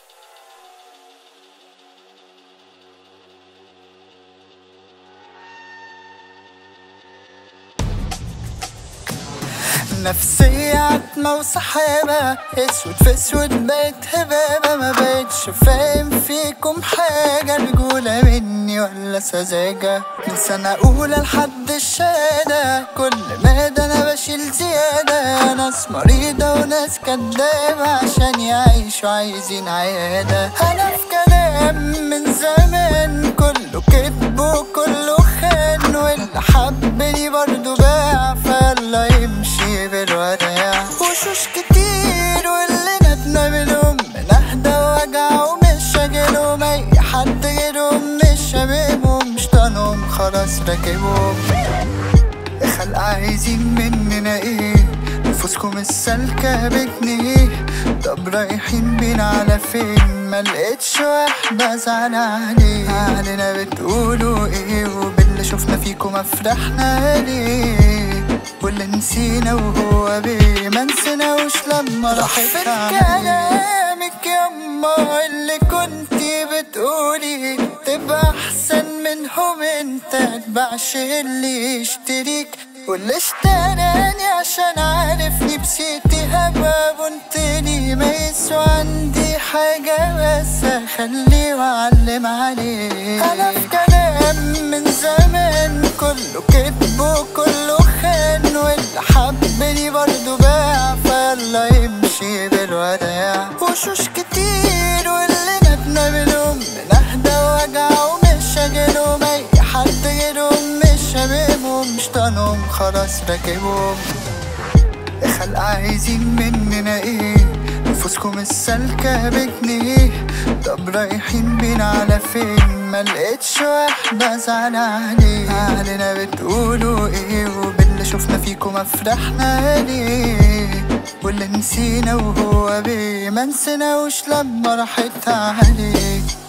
نفسية عتمة وسحابة اسود في اسود بقت هبابة ما بقتش فاهم فيكم حاجة رجولة مني ولا سذاجة من سنة أولى لحد الشهادة كل مادة أنا بشيل زيادة ناس مريضة وناس كدابة عشان يعيشوا عايزين عيادة أنا في كلام من زمان كله كذب وكله خان واللي حبني برضه باع فيلا يمشي بالوداع وشوش كتير واللي ندنا منهم من أهدى وجع ومش شاغلهم أي حد غيرهم مش شبابهم مش طانهم خلاص راكبهم خلق عايزين مننا ايه نفوسكم السالكة بجنيه طب رايحين بينا على فين ما لقيتش واحدة زعلانة علينا بتقولوا ايه وباللي شفنا فيكم افرحنا ليه واللي نسينا وهو بيه ما نسيناوش لما راحت كلامك يما اللي كنتي بتقولي تبقى احسن منهم انت تبعش اللي يشتريك واللي اشتراني عشان عارفني بسيتي هبقى بنتني ما يسوى عندي حاجة بس اخليه واعلم عليه انا في كلام من زمان كله كذب وكله خان واللي حبني برضه باع فيلا يمشي بالوداع وشوش كتير واللي ندنا منهم من اهدى وجع ومش شاغلهم اي حد غيرهم مش شبابهم مش طانهم خلاص راكبهم خلق عايزين مننا ايه نفوسكم السالكة بجنيه طب رايحين بينا على فين ما لقيتش واحدة زعلانة علينا بتقولوا ايه وباللي شفنا فيكم افرحنا ليه واللي نسينا وهو بيه ما نسيناوش لما راحت عليه